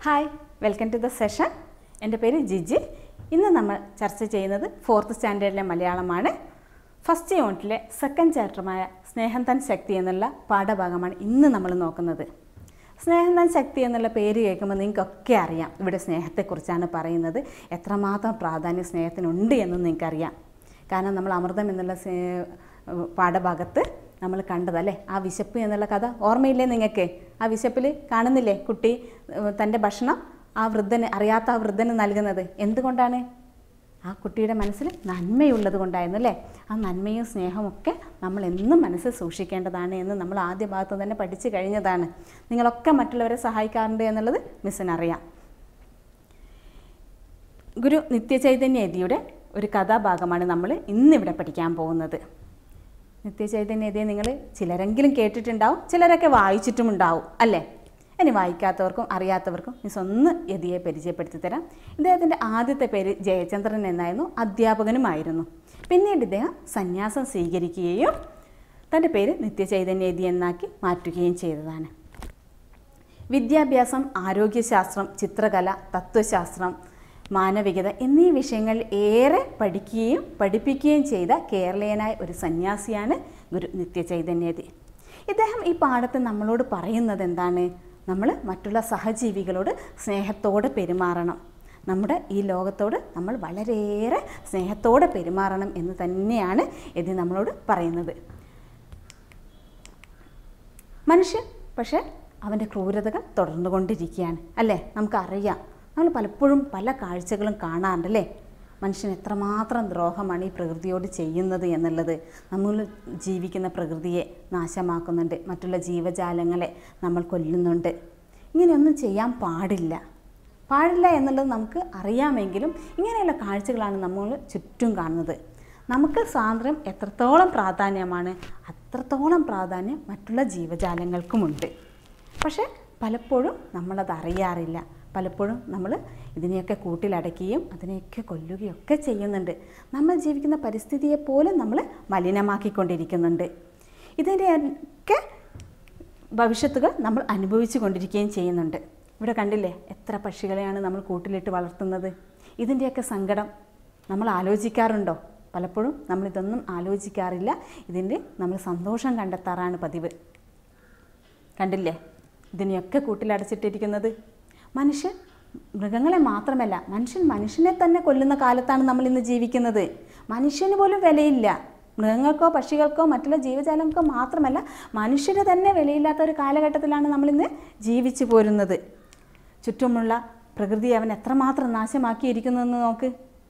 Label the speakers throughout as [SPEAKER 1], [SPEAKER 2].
[SPEAKER 1] hi welcome to the session എൻ്റെ പേര് ജിജി ഇന്ന് നമ്മൾ ചർച്ച ചെയ്യുന്നത് ഫോർത്ത് സ്റ്റാൻഡേർഡിലെ മലയാളമാണ് ഫസ്റ്റ് യൂണിറ്റിലെ സെക്കൻഡ് ചാപ്റ്ററുമായ സ്നേഹം തൻ ശക്തി എന്നുള്ള പാഠഭാഗമാണ് ഇന്ന് നമ്മൾ നോക്കുന്നത് സ്നേഹം തൻ ശക്തി എന്നുള്ള പേര് കേൾക്കുമ്പോൾ നിങ്ങൾക്കൊക്കെ അറിയാം ഇവിടെ സ്നേഹത്തെക്കുറിച്ചാണ് പറയുന്നത് എത്രമാത്രം പ്രാധാന്യം സ്നേഹത്തിനുണ്ട് എന്ന് നിങ്ങൾക്കറിയാം കാരണം നമ്മൾ അമൃതം എന്നുള്ള സ്നേ- പാഠഭാഗത്ത് നമ്മൾ കണ്ടതല്ലേ ആ വിശപ്പ് എന്നുള്ള കഥ ഓർമ്മയില്ലേ നിങ്ങൾക്ക് ആ വിശപ്പിൽ കാണുന്നില്ലേ കുട്ടി ഏഹ്, തൻ്റെ ഭക്ഷണം ആ വൃദ്ധന് അറിയാത്ത ആ വൃദ്ധന് നൽകുന്നത് എന്തുകൊണ്ടാണ് ആ കുട്ടിയുടെ മനസ്സിൽ നന്മയുള്ളത് കൊണ്ടായിരുന്നു അല്ലേ ആ നന്മയും സ്നേഹവും ഒക്കെ നമ്മൾ എന്നും മനസ്സിൽ സൂക്ഷിക്കേണ്ടതാണ് എന്ന് നമ്മൾ ആദ്യ ഭാഗത്ത് തന്നെ പഠിച്ചു കഴിഞ്ഞതാണ് നിങ്ങളൊക്കെ മറ്റുള്ളവരെ സഹായിക്കാറുണ്ട് എന്നുള്ളത് മിസ്സിനറിയാം ഗുരു നിത്യചൈതന്യതിയുടെ ഒരു കഥാഭാഗമാണ് നമ്മൾ ഇന്നിവിടെ പഠിക്കാൻ പോകുന്നത് നിത്യചൈതന്യതയെ നിങ്ങൾ ചിലരെങ്കിലും കേട്ടിട്ടുണ്ടാവും ചിലരൊക്കെ വായിച്ചിട്ടുമുണ്ടാവും അല്ലേ ഇനി വായിക്കാത്തവർക്കും അറിയാത്തവർക്കും മിസ് ഒന്ന് യതിയെ പരിചയപ്പെടുത്തി തരാം ഇദ്ദേഹത്തിൻ്റെ ആദ്യത്തെ പേര് ജയചന്ദ്രൻ എന്നായിരുന്നു അധ്യാപകനുമായിരുന്നു പിന്നീട് ഇദ്ദേഹം സന്യാസം സ്വീകരിക്കുകയും തൻ്റെ പേര് നിത്യചൈതന്യതി എന്നാക്കി മാറ്റുകയും ചെയ്തതാണ് വിദ്യാഭ്യാസം ആരോഗ്യശാസ്ത്രം ചിത്രകല തത്വശാസ്ത്രം മാനവികത എന്നീ വിഷയങ്ങൾ ഏറെ പഠിക്കുകയും പഠിപ്പിക്കുകയും ചെയ്ത കേരളീയനായ ഒരു സന്യാസിയാണ് ഗുരു നിത്യചൈതന്യതി ഇദ്ദേഹം ഈ പാഠത്തിൽ നമ്മളോട് പറയുന്നത് എന്താണ് നമ്മൾ മറ്റുള്ള സഹജീവികളോട് സ്നേഹത്തോടെ പെരുമാറണം നമ്മുടെ ഈ ലോകത്തോട് നമ്മൾ വളരെയേറെ സ്നേഹത്തോടെ പെരുമാറണം എന്ന് തന്നെയാണ് ഇത് നമ്മളോട് പറയുന്നത് മനുഷ്യൻ പക്ഷേ അവൻ്റെ ക്രൂരതകൾ തുടർന്നുകൊണ്ടിരിക്കുകയാണ് അല്ലേ നമുക്കറിയാം നമ്മൾ പലപ്പോഴും പല കാഴ്ചകളും കാണാറുണ്ടല്ലേ മനുഷ്യൻ എത്രമാത്രം ദ്രോഹമാണ് ഈ പ്രകൃതിയോട് ചെയ്യുന്നത് എന്നുള്ളത് നമ്മൾ ജീവിക്കുന്ന പ്രകൃതിയെ നാശമാക്കുന്നുണ്ട് മറ്റുള്ള ജീവജാലങ്ങളെ നമ്മൾ കൊല്ലുന്നുണ്ട് ഇങ്ങനെയൊന്നും ചെയ്യാൻ പാടില്ല പാടില്ല എന്നുള്ളത് നമുക്ക് അറിയാമെങ്കിലും ഇങ്ങനെയുള്ള കാഴ്ചകളാണ് നമ്മൾ ചുറ്റും കാണുന്നത് നമുക്ക് സ്വാതന്ത്ര്യം എത്രത്തോളം പ്രാധാന്യമാണ് അത്രത്തോളം പ്രാധാന്യം മറ്റുള്ള ജീവജാലങ്ങൾക്കുമുണ്ട് പക്ഷേ പലപ്പോഴും നമ്മളത് അറിയാറില്ല പലപ്പോഴും നമ്മൾ ഇതിനെയൊക്കെ കൂട്ടിലടക്കുകയും അതിനെയൊക്കെ കൊല്ലുകയൊക്കെ ചെയ്യുന്നുണ്ട് നമ്മൾ ജീവിക്കുന്ന പരിസ്ഥിതിയെ പോലും നമ്മൾ മലിനമാക്കിക്കൊണ്ടിരിക്കുന്നുണ്ട് ഇതിൻ്റെയൊക്കെ ഭവിഷ്യത്തുകൾ നമ്മൾ അനുഭവിച്ചു കൊണ്ടിരിക്കുകയും ചെയ്യുന്നുണ്ട് ഇവിടെ കണ്ടില്ലേ എത്ര പക്ഷികളെയാണ് നമ്മൾ കൂട്ടിലിട്ട് വളർത്തുന്നത് ഇതിൻ്റെയൊക്കെ സങ്കടം നമ്മൾ ആലോചിക്കാറുണ്ടോ പലപ്പോഴും നമ്മളിതൊന്നും ആലോചിക്കാറില്ല ഇതിൻ്റെ നമ്മൾ സന്തോഷം കണ്ടെത്താറാണ് പതിവ് കണ്ടില്ലേ ഇതിനെയൊക്കെ കൂട്ടിലടച്ചിട്ടിരിക്കുന്നത് മനുഷ്യൻ മൃഗങ്ങളെ മാത്രമല്ല മനുഷ്യൻ മനുഷ്യനെ തന്നെ കൊല്ലുന്ന കാലത്താണ് നമ്മൾ ഇന്ന് ജീവിക്കുന്നത് മനുഷ്യന് പോലും വിലയില്ല മൃഗങ്ങൾക്കോ പക്ഷികൾക്കോ മറ്റുള്ള ജീവജാലങ്ങൾക്കോ മാത്രമല്ല മനുഷ്യന് തന്നെ വിലയില്ലാത്ത ഒരു കാലഘട്ടത്തിലാണ് നമ്മളിന്ന് ജീവിച്ചു പോരുന്നത് ചുറ്റുമുള്ള പ്രകൃതി അവൻ എത്രമാത്രം നാശമാക്കിയിരിക്കുന്നതെന്ന് നോക്ക്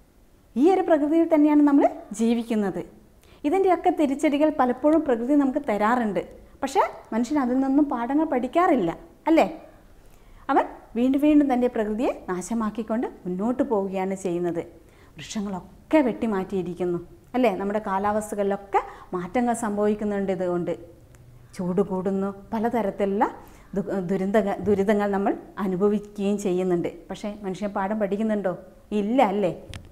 [SPEAKER 1] ഈ ഒരു പ്രകൃതിയിൽ തന്നെയാണ് നമ്മൾ ജീവിക്കുന്നത് ഇതിൻ്റെയൊക്കെ തിരിച്ചടികൾ പലപ്പോഴും പ്രകൃതി നമുക്ക് തരാറുണ്ട് പക്ഷേ മനുഷ്യൻ അതിൽ നിന്നും പാഠങ്ങൾ പഠിക്കാറില്ല അല്ലേ അവൻ വീണ്ടും വീണ്ടും തൻ്റെ പ്രകൃതിയെ നാശമാക്കിക്കൊണ്ട് മുന്നോട്ട് പോവുകയാണ് ചെയ്യുന്നത് വൃക്ഷങ്ങളൊക്കെ വെട്ടിമാറ്റിയിരിക്കുന്നു അല്ലേ നമ്മുടെ കാലാവസ്ഥകളിലൊക്കെ മാറ്റങ്ങൾ സംഭവിക്കുന്നുണ്ട് ഇതുകൊണ്ട് ചൂട് കൂടുന്നു പലതരത്തിലുള്ള ദു- ദുരന്ത ദുരിതങ്ങൾ നമ്മൾ അനുഭവിക്കുകയും ചെയ്യുന്നുണ്ട് പക്ഷേ മനുഷ്യൻ പാഠം പഠിക്കുന്നുണ്ടോ ഇല്ല അല്ലേ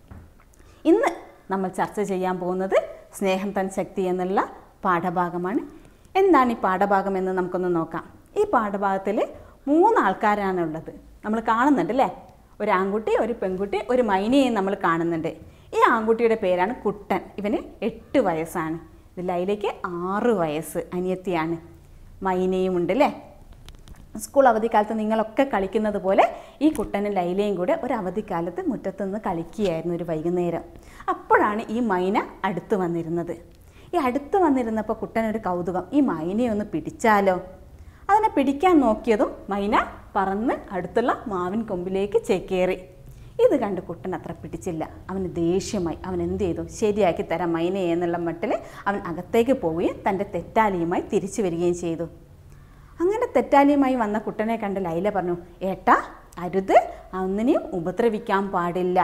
[SPEAKER 1] ഇന്ന് നമ്മൾ ചർച്ച ചെയ്യാൻ പോകുന്നത് സ്നേഹം തൻ ശക്തി എന്നുള്ള പാഠഭാഗമാണ് എന്താണ് ഈ പാഠഭാഗം എന്ന് നമുക്കൊന്ന് നോക്കാം ഈ പാഠഭാഗത്തിൽ മൂന്ന് ആൾക്കാരാണ് ഉള്ളത് നമ്മൾ കാണുന്നുണ്ട് അല്ലേ ഒരു ആൺകുട്ടി ഒരു പെൺകുട്ടി ഒരു മൈനയെയും നമ്മൾ കാണുന്നുണ്ട് ഈ ആൺകുട്ടിയുടെ പേരാണ് കുട്ടൻ ഇവന് എട്ട് വയസ്സാണ് ഇത് ലൈലയ്ക്ക് ആറ് വയസ്സ് അനിയത്തിയാണ് മൈനയും ഉണ്ട് അല്ലേ സ്കൂൾ അവധിക്കാലത്ത് നിങ്ങളൊക്കെ കളിക്കുന്നത് പോലെ ഈ കുട്ടനും ലൈലയും കൂടെ ഒരു അവധിക്കാലത്ത് മുറ്റത്ത് നിന്ന് കളിക്കുകയായിരുന്നു ഒരു വൈകുന്നേരം അപ്പോഴാണ് ഈ മൈന അടുത്ത് വന്നിരുന്നത് ഈ അടുത്ത് വന്നിരുന്നപ്പോൾ കുട്ടനൊരു കൗതുകം ഈ മൈനയെ ഒന്ന് പിടിച്ചാലോ അതിനെ പിടിക്കാൻ നോക്കിയതും മൈന പറന്ന് അടുത്തുള്ള മാവിൻ കൊമ്പിലേക്ക് ചേക്കേറി ഇത് കണ്ട് കുട്ടൻ അത്ര പിടിച്ചില്ല അവന് ദേഷ്യമായി അവൻ എന്ത് ചെയ്തു ശരിയാക്കി തരാം മൈനയെ എന്നുള്ള മട്ടിൽ അവൻ അകത്തേക്ക് പോവുകയും തൻ്റെ തെറ്റാലിയുമായി തിരിച്ചു വരികയും ചെയ്തു അങ്ങനെ തെറ്റാലിയുമായി വന്ന കുട്ടനെ കണ്ട് ലൈല പറഞ്ഞു ഏട്ടാ അരുത് ഒന്നിനെയും ഉപദ്രവിക്കാൻ പാടില്ല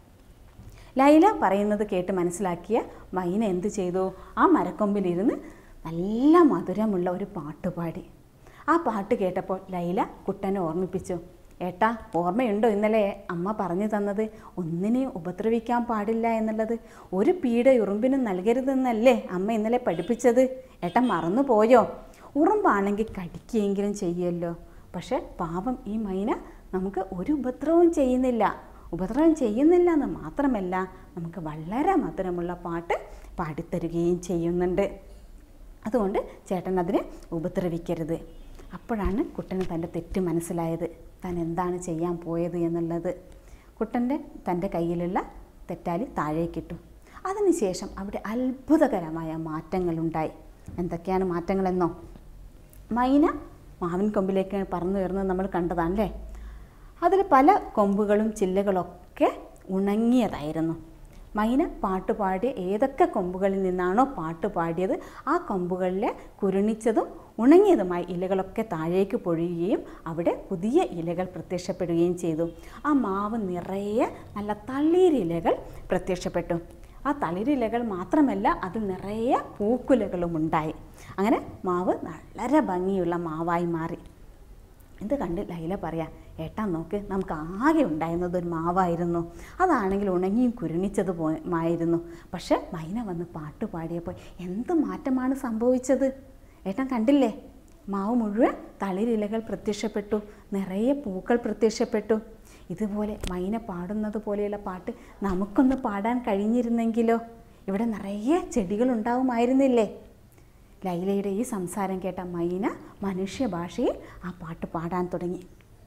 [SPEAKER 1] ലൈല പറയുന്നത് കേട്ട് മനസ്സിലാക്കിയ മൈന എന്ത് ചെയ്തു ആ മരക്കൊമ്പിലിരുന്ന് നല്ല മധുരമുള്ള ഒരു പാട്ട് പാടി ആ പാട്ട് കേട്ടപ്പോൾ ലൈല കുട്ടനെ ഓർമ്മിപ്പിച്ചു ഏട്ടാ ഓർമ്മയുണ്ടോ ഇന്നലെ അമ്മ പറഞ്ഞു തന്നത് ഒന്നിനെയും ഉപദ്രവിക്കാൻ പാടില്ല എന്നുള്ളത് ഒരു പീഡ ഉറുമ്പിനും നൽകരുതെന്നല്ലേ അമ്മ ഇന്നലെ പഠിപ്പിച്ചത് ഏട്ടാ മറന്നു പോയോ ഉറുമ്പാണെങ്കിൽ കടിക്കുകയെങ്കിലും ചെയ്യുമല്ലോ പക്ഷേ പാവം ഈ മൈന നമുക്ക് ഒരു ഉപദ്രവവും ചെയ്യുന്നില്ല ഉപദ്രവം ചെയ്യുന്നില്ല എന്ന് മാത്രമല്ല നമുക്ക് വളരെ മധുരമുള്ള പാട്ട് പാടിത്തരുകയും ചെയ്യുന്നുണ്ട് അതുകൊണ്ട് ചേട്ടൻ അതിനെ ഉപദ്രവിക്കരുത് അപ്പോഴാണ് കുട്ടന് തൻ്റെ തെറ്റ് മനസ്സിലായത് താൻ എന്താണ് ചെയ്യാൻ പോയത് എന്നുള്ളത് കുട്ടൻ്റെ തൻ്റെ കയ്യിലുള്ള തെറ്റാലി താഴേക്കിട്ടു അതിനുശേഷം അവിടെ അത്ഭുതകരമായ മാറ്റങ്ങളുണ്ടായി എന്തൊക്കെയാണ് മാറ്റങ്ങളെന്നോ മൈന മാവിൻ കൊമ്പിലേക്ക് പറന്നു വരുന്നത് നമ്മൾ കണ്ടതാണല്ലേ അതിൽ പല കൊമ്പുകളും ചില്ലകളൊക്കെ ഉണങ്ങിയതായിരുന്നു മൈന പാട്ട് പാടിയ ഏതൊക്കെ കൊമ്പുകളിൽ നിന്നാണോ പാട്ട് പാടിയത് ആ കൊമ്പുകളിലെ കുരുണിച്ചതും ഉണങ്ങിയതുമായ ഇലകളൊക്കെ താഴേക്ക് പൊഴിയുകയും അവിടെ പുതിയ ഇലകൾ പ്രത്യക്ഷപ്പെടുകയും ചെയ്തു ആ മാവ് നിറയെ നല്ല തളിരിലകൾ പ്രത്യക്ഷപ്പെട്ടു ആ തളിരിലകൾ മാത്രമല്ല അതിൽ നിറയെ പൂക്കുലകളും ഉണ്ടായി അങ്ങനെ മാവ് വളരെ ഭംഗിയുള്ള മാവായി മാറി ഇത് കണ്ട് ലൈല പറയാ ഏട്ടാ നോക്ക് നമുക്ക് ആകെ ഉണ്ടായിരുന്നത് ഒരു മാവായിരുന്നു അതാണെങ്കിൽ ഉണങ്ങിയും കുരുണിച്ചത് പോയിരുന്നു പക്ഷെ മൈന വന്ന് പാട്ട് പാടിയപ്പോൾ എന്ത് മാറ്റമാണ് സംഭവിച്ചത് ഏട്ടൻ കണ്ടില്ലേ മാവ് മുഴുവൻ തളിരിലകൾ പ്രത്യക്ഷപ്പെട്ടു നിറയെ പൂക്കൾ പ്രത്യക്ഷപ്പെട്ടു ഇതുപോലെ മൈന പാടുന്നത് പോലെയുള്ള പാട്ട് നമുക്കൊന്ന് പാടാൻ കഴിഞ്ഞിരുന്നെങ്കിലോ ഇവിടെ നിറയെ ചെടികൾ ഉണ്ടാവുമായിരുന്നില്ലേ ലൈലയുടെ ഈ സംസാരം കേട്ട മൈന മനുഷ്യഭാഷയിൽ ആ പാട്ട് പാടാൻ തുടങ്ങി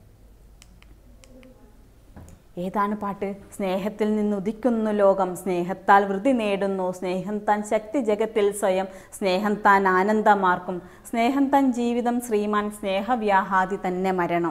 [SPEAKER 1] ഏതാണ് പാട്ട് സ്നേഹത്തിൽ നിന്നുദിക്കുന്നു ലോകം സ്നേഹത്താൽ വൃത്തി നേടുന്നു സ്നേഹം താൻ ശക്തി ജഗത്തിൽ സ്വയം സ്നേഹം താൻ ആനന്ദമാർക്കും സ്നേഹം താൻ ജീവിതം ശ്രീമാൻ സ്നേഹവ്യാഹാദി തന്നെ മരണം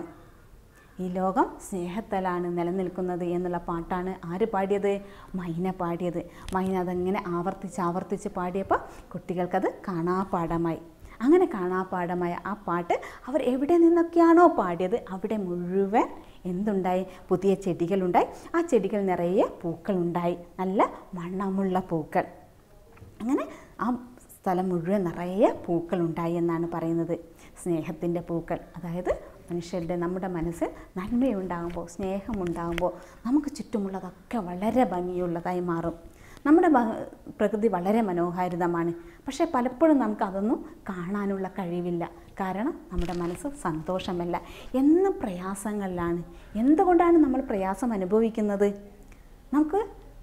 [SPEAKER 1] ഈ ലോകം സ്നേഹത്താലാണ് നിലനിൽക്കുന്നത് എന്നുള്ള പാട്ടാണ് ആര് പാടിയത് മൈന പാടിയത് മൈന അതങ്ങനെ ആവർത്തിച്ച് ആവർത്തിച്ച് പാടിയപ്പോൾ കുട്ടികൾക്കത് കാണാപ്പാഠമായി അങ്ങനെ കാണാപ്പാഠമായ ആ പാട്ട് അവർ എവിടെ നിന്നൊക്കെയാണോ പാടിയത് അവിടെ മുഴുവൻ എന്തുണ്ടായി പുതിയ ചെടികളുണ്ടായി ആ ചെടികൾ നിറയെ പൂക്കളുണ്ടായി നല്ല മണമുള്ള പൂക്കൾ അങ്ങനെ ആ സ്ഥലം മുഴുവൻ നിറയെ പൂക്കളുണ്ടായി എന്നാണ് പറയുന്നത് സ്നേഹത്തിൻ്റെ പൂക്കൾ അതായത് മനുഷ്യരുടെ നമ്മുടെ മനസ്സിൽ നന്മയുണ്ടാകുമ്പോൾ സ്നേഹമുണ്ടാകുമ്പോൾ നമുക്ക് ചുറ്റുമുള്ളതൊക്കെ വളരെ ഭംഗിയുള്ളതായി മാറും നമ്മുടെ ഭ- പ്രകൃതി വളരെ മനോഹാരിതമാണ് പക്ഷേ പലപ്പോഴും നമുക്ക് അതൊന്നും കാണാനുള്ള കഴിവില്ല കാരണം നമ്മുടെ മനസ്സ് സന്തോഷമല്ല എന്നും പ്രയാസങ്ങളിലാണ് എന്തുകൊണ്ടാണ് നമ്മൾ പ്രയാസം അനുഭവിക്കുന്നത് നമുക്ക്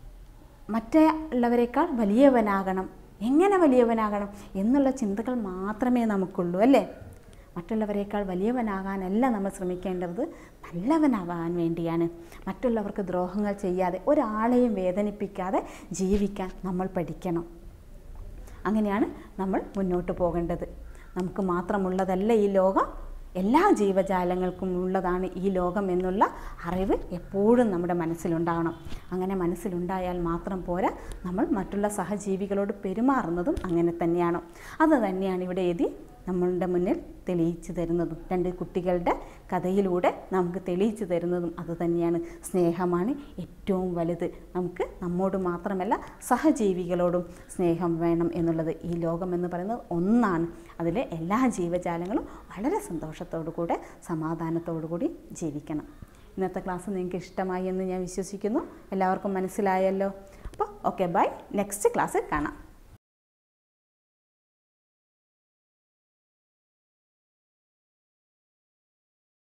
[SPEAKER 1] മറ്റുള്ളവരെക്കാൾ വലിയവനാകണം എങ്ങനെ വലിയവനാകണം എന്നുള്ള ചിന്തകൾ മാത്രമേ നമുക്കുള്ളൂ അല്ലേ മറ്റുള്ളവരെക്കാൾ വലിയവനാകാനല്ല നമ്മൾ ശ്രമിക്കേണ്ടത് നല്ലവനാവാൻ വേണ്ടിയാണ് മറ്റുള്ളവർക്ക് ദ്രോഹങ്ങൾ ചെയ്യാതെ ഒരാളെയും വേദനിപ്പിക്കാതെ ജീവിക്കാൻ നമ്മൾ പഠിക്കണം അങ്ങനെയാണ് നമ്മൾ മുന്നോട്ട് പോകേണ്ടത് നമുക്ക് മാത്രമുള്ളതല്ല ഈ ലോകം എല്ലാ ജീവജാലങ്ങൾക്കും ഉള്ളതാണ് ഈ ലോകം എന്നുള്ള അറിവ് എപ്പോഴും നമ്മുടെ മനസ്സിലുണ്ടാകണം അങ്ങനെ മനസ്സിലുണ്ടായാൽ മാത്രം പോരാ നമ്മൾ മറ്റുള്ള സഹജീവികളോട് പെരുമാറുന്നതും അങ്ങനെ തന്നെയാണ് അത് തന്നെയാണ് ഇവിടെ എഴുതി നമ്മളുടെ മുന്നിൽ തെളിയിച്ചു തരുന്നതും രണ്ട് കുട്ടികളുടെ കഥയിലൂടെ നമുക്ക് തെളിയിച്ചു തരുന്നതും അതുതന്നെയാണ് സ്നേഹമാണ് ഏറ്റവും വലുത് നമുക്ക് നമ്മോട് മാത്രമല്ല സഹജീവികളോടും സ്നേഹം വേണം എന്നുള്ളത് ഈ ലോകം എന്ന് പറയുന്നത് ഒന്നാണ് അതിലെ എല്ലാ ജീവജാലങ്ങളും വളരെ സന്തോഷത്തോടു കൂടെ സമാധാനത്തോടു കൂടി ജീവിക്കണം ഇന്നത്തെ ക്ലാസ് നിങ്ങൾക്ക് ഇഷ്ടമായി എന്ന് ഞാൻ വിശ്വസിക്കുന്നു എല്ലാവർക്കും മനസ്സിലായല്ലോ അപ്പോൾ ഓക്കെ ബൈ നെക്സ്റ്റ് ക്ലാസ്സിൽ കാണാം